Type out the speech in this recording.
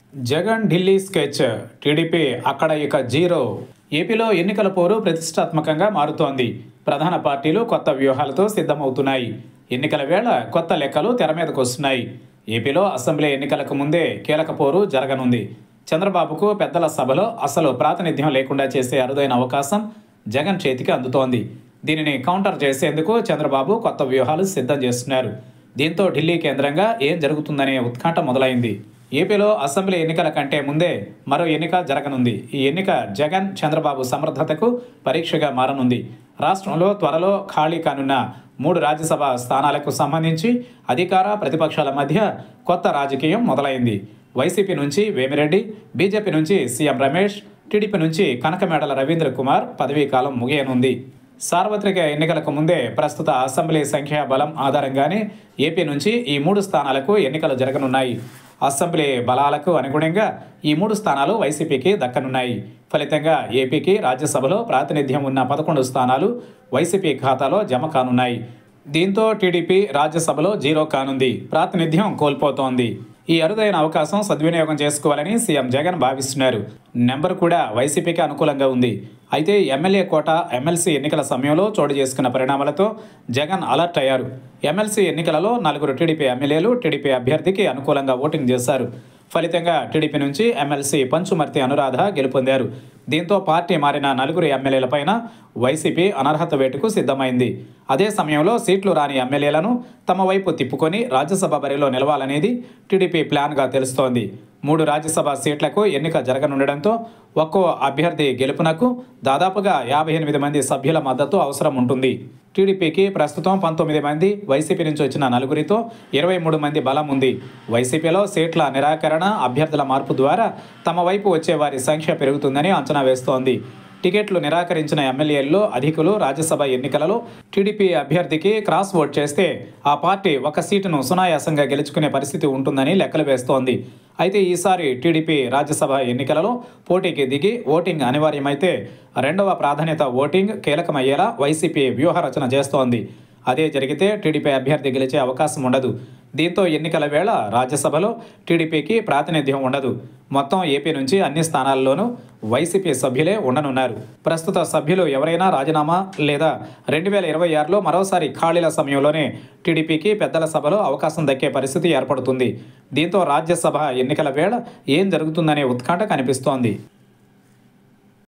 Jagan Delhi sketch TDP అక్కడ ఇక zero ఏపీలో ఎన్నికల పోరు ప్రతిష్టాత్మకంగా మారుతోంది ప్రధాన పార్టీలు కొత్త వ్యూహాలతో సిద్ధమవుతున్నాయి ఎన్నికల వేళ కొత్త లెక్కలు తెర మీదకు వస్తున్నాయి ఏపీలో అసెంబ్లీ ఎన్నికలకు ముందే కీలక పోరు జరగనుంది చంద్రబాబుకు పెద్దల సభలో అసలు ప్రాతినిధ్యం లేకుండా చేసే అరుదైన అవకాశం జగన్ చేతికి అందుతోంది దీనిని కౌంటర్ చేసేందుకు చంద్రబాబు కొత్త వ్యూహాలు సిద్ధం చేస్తున్నారు దీంతో ఢిల్లీ కేంద్రంగా ఏం జరుగుతుందనే ఉత్కంఠ మొదలైంది ఏపీలో అసెంబ్లీ ఎన్నికల కంటే ముందే మరో ఎన్నిక జరగనుంది ఈ ఎన్నిక జగన్ చంద్రబాబు సమర్థతకు పరీక్షగా మారనుంది రాష్ట్రంలో త్వరలో ఖాళీ కానున్న మూడు రాజ్యసభ స్థానాలకు సంబంధించి అధికార ప్రతిపక్షాల మధ్య కొత్త రాజకీయం మొదలైంది వైసీపీ నుంచి వేమిరెడ్డి బీజేపీ నుంచి సీఎం రమేష్ టీడీపీ నుంచి కనకమేడల రవీంద్ర కుమార్ పదవీకాలం ముగియనుంది సార్వత్రిక ఎన్నికలకు ముందే ప్రస్తుత అసెంబ్లీ సంఖ్యా బలం ఆధారంగానే ఏపీ నుంచి ఈ మూడు స్థానాలకు ఎన్నికలు జరగనున్నాయి అసెంబ్లీ బలాలకు అనుగుణంగా ఈ మూడు స్థానాలు వైసీపీకి దక్కనున్నాయి ఫలితంగా ఏపీకి రాజ్యసభలో ప్రాతినిధ్యం ఉన్న పదకొండు స్థానాలు వైసీపీ ఖాతాలో జమ కానున్నాయి దీంతో టీడీపీ రాజ్యసభలో జీరో కానుంది ప్రాతినిధ్యం కోల్పోతోంది ఈ అరుదైన అవకాశం సద్వినియోగం చేసుకోవాలని సీఎం జగన్ భావిస్తున్నారు నెంబర్ కూడా వైసీపీకి అనుకూలంగా ఉంది అయితే ఎమ్మెల్యే కోట ఎమ్మెల్సీ ఎన్నికల సమయంలో చోటు చేసుకున్న పరిణామాలతో జగన్ అలర్ట్ అయ్యారు ఎమ్మెల్సీ ఎన్నికలలో నలుగురు టీడీపీ ఎమ్మెల్యేలు టీడీపీ అభ్యర్థికి అనుకూలంగా ఓటింగ్ చేశారు ఫలితంగా టీడీపీ నుంచి ఎమ్మెల్సీ పంచుమర్తి అనురాధ గెలుపొందారు దీంతో పార్టీ మారిన నలుగురు ఎమ్మెల్యేలపైన వైసీపీ అనర్హత వేటుకు సిద్ధమైంది అదే సమయంలో సీట్లు రాని ఎమ్మెల్యేలను తమ వైపు తిప్పుకొని రాజ్యసభ బరిలో నిలవాలనేది టీడీపీ ప్లాన్గా తెలుస్తోంది మూడు రాజ్యసభ సీట్లకు ఎన్నిక జరగనుండడంతో ఒక్కో అభ్యర్థి గెలుపునకు దాదాపుగా యాభై ఎనిమిది మంది సభ్యుల మద్దతు అవసరం ఉంటుంది టీడీపీకి ప్రస్తుతం పంతొమ్మిది మంది వైసీపీ నుంచి వచ్చిన నలుగురితో ఇరవై మూడు మంది బలం ఉంది వైసీపీలో సీట్ల నిరాకరణ అభ్యర్థుల మార్పు ద్వారా తమ వైపు వచ్చే వారి సంఖ్య పెరుగుతుందని అంచనా వేస్తోంది టికెట్లు నిరాకరించిన ఎమ్మెల్యేల్లో అధికులు రాజ్యసభ ఎన్నికలలో టీడీపీ అభ్యర్థికి క్రాస్ ఓట్ చేస్తే ఆ పార్టీ ఒక సీటును సునాయాసంగా గెలుచుకునే పరిస్థితి ఉంటుందని లెక్కలు వేస్తోంది అయితే ఈసారి టీడీపీ రాజ్యసభ ఎన్నికలలో పోటీకి దిగి ఓటింగ్ అనివార్యమైతే రెండవ ప్రాధాన్యత ఓటింగ్ కీలకమయ్యేలా వైసీపీ వ్యూహరచన చేస్తోంది అదే జరిగితే టీడీపీ అభ్యర్థి గెలిచే అవకాశం ఉండదు దీంతో ఎన్నికల వేళ రాజ్యసభలో టీడీపీకి ప్రాతినిధ్యం ఉండదు మొత్తం ఏపీ నుంచి అన్ని స్థానాల్లోనూ వైసీపీ సభ్యులే ఉండనున్నారు ప్రస్తుత సభ్యులు ఎవరైనా రాజీనామా లేదా రెండు వేల ఇరవై ఆరులో మరోసారి ఖాళీల సమయంలోనే టీడీపీకి పెద్దల సభలో అవకాశం దక్కే పరిస్థితి ఏర్పడుతుంది దీంతో రాజ్యసభ ఎన్నికల వేళ ఏం జరుగుతుందనే ఉత్కంఠ కనిపిస్తోంది